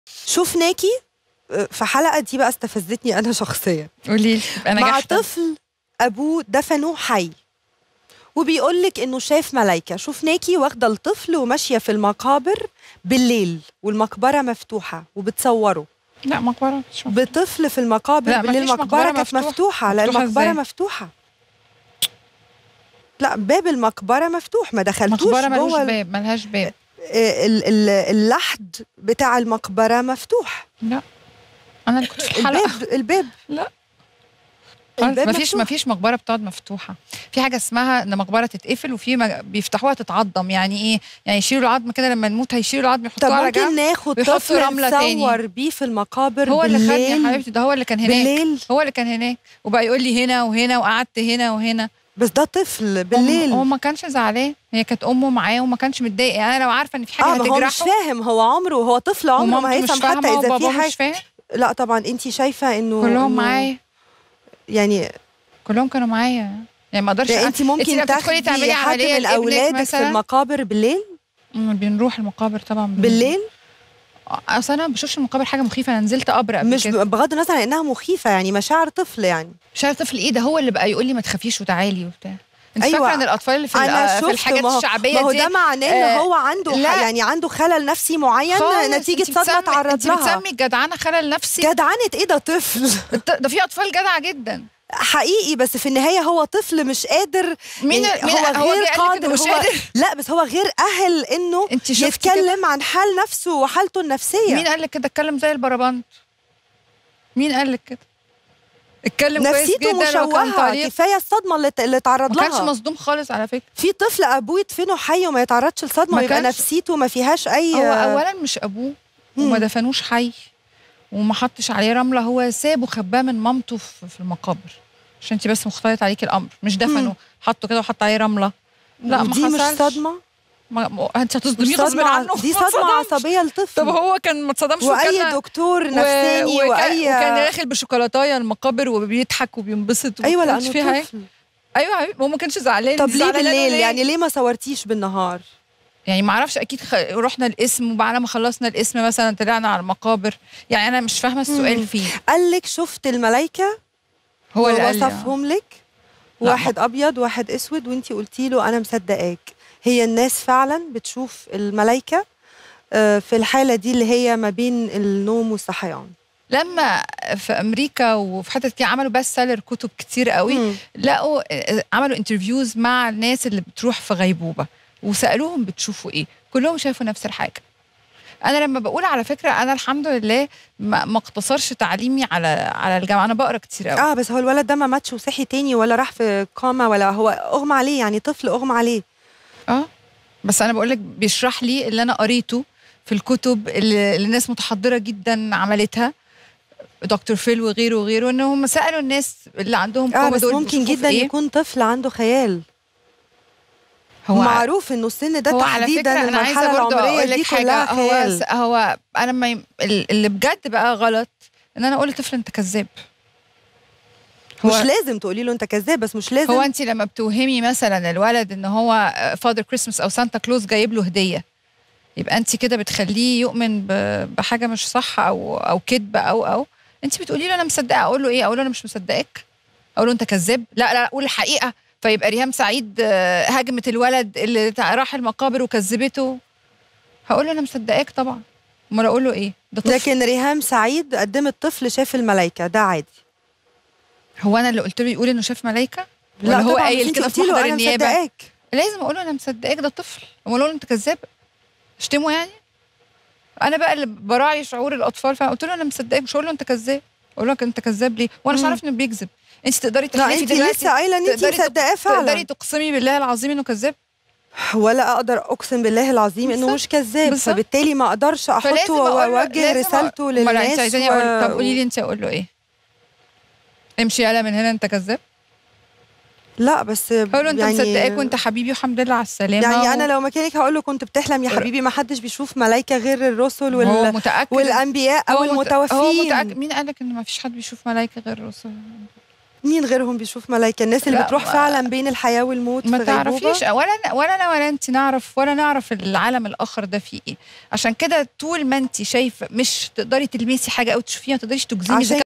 شفناكي آه، في حلقه دي بقى استفزتني انا شخصيا قولي لي انا مع جحدة. طفل ابوه دفنه حي وبيقول لك انه شاف ملايكه شفناكي واخده الطفل وماشيه في المقابر بالليل والمقبره مفتوحه وبتصوره لا مقبره مش مفتوحة. بطفل في المقابر لا، بالليل مفيش المقبره مقبرة كانت مفتوحة. مفتوحه لا مفتوحة المقبره إزاي؟ مفتوحه لا باب المقبره مفتوح ما دخلتوش مقبره ملوش جوه ال- باب ملهاش باب آه، ال- ال- اللحد بتاع المقبره مفتوح لا انا اللي كنت في الحلقه الباب الباب لا الباب ما فيش مفتوح. ما فيش مقبره بتقعد مفتوحه في حاجه اسمها ان مقبره تتقفل وفي مج... بيفتحوها تتعظم يعني ايه يعني يشيلوا العظم كده لما نموت هيشيلوا العظم طب يحطوه على ممكن جنب ناخد ويحطوا طفل رملة تاني. نصور بيه في المقابر هو اللي خدني يا بالليل حبيبتي ده هو اللي كان هناك بالليل هو اللي كان هناك وبقى يقول لي هنا وهنا وقعدت هنا وهنا بس ده طفل بالليل هو هو ما كانش زعلان هي كانت امه معاه وما كانش متضايق يعني انا لو عارفه ان في حاجه اه ما هو مش هتجرحه فاهم هو عمره هو طفل عمره ما ومامته مش هيفهم حتى فاهمه اذا في وباباه حاجه مش فاهم لا طبعا انت شايفه انه كلهم إنه معايا يعني كلهم كانوا معايا يعني ما اقدرش يعني أ- انت ممكن لما تدخلي تاخدي تعملي حد عمليه من لابنك اولادك في مثلا المقابر بالليل أمم، بنروح المقابر طبعا بن- بالليل اصل انا ما بشوفش المقابر حاجه مخيفه انا نزلت قبر قبل مش كده بغض النظر عن انها مخيفه يعني مشاعر طفل يعني مش عارف طفل ايه ده هو اللي بقى يقول لي ما تخافيش وتعالي وبتاع انت أيوة. فاكره ان الاطفال اللي في, انا الأ- شفت في الحاجات ما هو- الشعبيه ما هو دي ده معناه ان آه، هو عنده لا. ح- يعني عنده خلل نفسي معين خالص، نتيجه انت صدمه بتسمي- تعرض انت لها بتسمي الجدعنه خلل نفسي جدعنه ايه ده طفل الت- ده في اطفال جدعه جدا حقيقي بس في النهايه هو طفل مش قادر مين يعني مين هو هو غير جه قال لك قادر إنه مش هو قادر لا بس هو غير اهل انه انت شفتي كده؟ يتكلم عن حال نفسه وحالته النفسيه مين قال لك كده اتكلم زي البربنت مين قال لك كده اتكلم كويس نفسيته جدا وكان مشوهه طريق كفايه الصدمه اللي, اللي اتعرض ما كانش لها مصدوم خالص على فكره في طفل ابوه يدفنه حي وما يتعرضش لصدمه ما ويبقى كانش- نفسيته ما فيهاش اي هو اولا مش ابوه وما مم. دفنوش حي وما حطش عليه رمله هو سابه خباه من مامته في في المقابر عشان انت بس مختلط عليكي الامر مش دفنه مم. حطه كده وحط عليه رمله لا ما دي مش حصلش. صدمه ما ما- انت مش هتصدميه غصب صدمه عنه دي ما صدمه اتصدمش. عصبيه للطفل طب هو كان ما اتصدمش واي وكان- دكتور و- نفساني وكان- واي وكان داخل بشوكولاتايه المقابر وبيضحك وبينبسط وما ايوه كانش لانه فيه حاجة. طفل ايوه حبيبي هو ما كانش زعلان طب انت ليه زعلانة بالليل ليه؟ يعني ليه ما صورتيش بالنهار يعني ما اعرفش اكيد خ... رحنا القسم وبعد ما خلصنا القسم مثلا طلعنا على المقابر يعني انا مش فاهمه السؤال مم. فيه قال لك شفت الملايكه هو اللي قال لي وصفهم لك لا، واحد ابيض واحد اسود وانتي قلتي له انا مصدقاك هي الناس فعلا بتشوف الملايكه آه، في الحاله دي اللي هي ما بين النوم والصحيان لما في امريكا وفي حتت كده عملوا بس سيلر كتب كتير قوي مم. لقوا آه، عملوا انترفيوز مع الناس اللي بتروح في غيبوبه وسالوهم بتشوفوا ايه كلهم شافوا نفس الحاجه انا لما بقول على فكره انا الحمد لله ما, ما اقتصرش تعليمي على على الجامعه انا بقرا كتير قوي اه بس هو الولد ده ما ماتش وصحي تاني ولا راح في كوما ولا هو اغمى عليه يعني طفل اغمى عليه اه بس انا بقول لك بيشرح لي اللي انا قريته في الكتب اللي اللي الناس متحضره جدا عملتها دكتور فيل وغيره وغيره ان هم سالوا الناس اللي عندهم اه كوما بس دول ممكن بيشوفوا في جدا إيه؟ يكون طفل عنده خيال هو معروف انه السن ده هو على تحديدا فكره انا عايزه المرحله برضه العمريه اقول دي لك حاجه كلها هو خيال هو انا ما ي- ال- اللي بجد بقى غلط ان انا اقول لطفل انت كذاب مش هو لازم تقولي له انت كذاب بس مش لازم هو انت لما بتوهمي مثلا الولد ان هو فادر كريسماس او سانتا كلوز جايب له هديه يبقى انت كده بتخليه يؤمن ب- بحاجه مش صح او او كذب او او انت بتقولي له انا مصدقه اقول له ايه اقول له انا مش مصدقك اقول له انت كذاب لا لا قول الحقيقه فيبقى ريهام سعيد آه، هاجمت الولد اللي تع- راح المقابر وكذبته هقول له انا مصدقاك طبعا امال اقول له ايه ده طفل لكن ريهام سعيد قدمت طفل شاف الملايكه ده عادي هو انا اللي قلت له يقول انه شاف ملايكه ولا لا هو طبعا قايل انت كده في قلتي له محضر انا النيابه مصدقاك لازم اقول له انا مصدقاك ده طفل امال اقول له انت كذاب اشتمه يعني انا بقى اللي براعي شعور الاطفال فقلت له انا مصدقاك مش هقول له انت كذاب اقول له انت كذاب ليه وانا مش مم. عارف انه بيكذب انت تقدري لا تحلفي انت دلوقتي لسه قايله ان انت تقدري تق- مصدقاه تقدري فعلا تقسمي بالله العظيم انه كذاب ولا اقدر اقسم بالله العظيم انه بالظبط. مش كذاب بالظبط. فبالتالي ما اقدرش احطه فلازم أقول له- واوجه لازم أقول- رسالته أمال انت للناس عايزاني و- اقول طب قولي لي انت اقول له ايه امشي يلا من هنا انت كذاب لا بس اقول له انت يعني مصدقاك وانت حبيبي والحمد لله على السلامه يعني و- انا لو مكانك هقول له كنت بتحلم يا حبيبي ما حدش بيشوف ملايكه غير الرسل هو وال... متاكد والانبياء او هو مت- هو المتوفين متأكد مين قال لك ان ما فيش حد بيشوف ملائكه غير الرسل مين غيرهم بيشوف ملايكه الناس اللي لا، بتروح ما- فعلا بين الحياه والموت ما في غيبوبة؟ تعرفيش ولا أنا- ولا انا ولا انت نعرف ولا نعرف العالم الاخر ده فيه ايه عشان كده طول ما انت شايفه مش تقدري تلمسي حاجه او تشوفيها ما تقدريش تجزمي عشان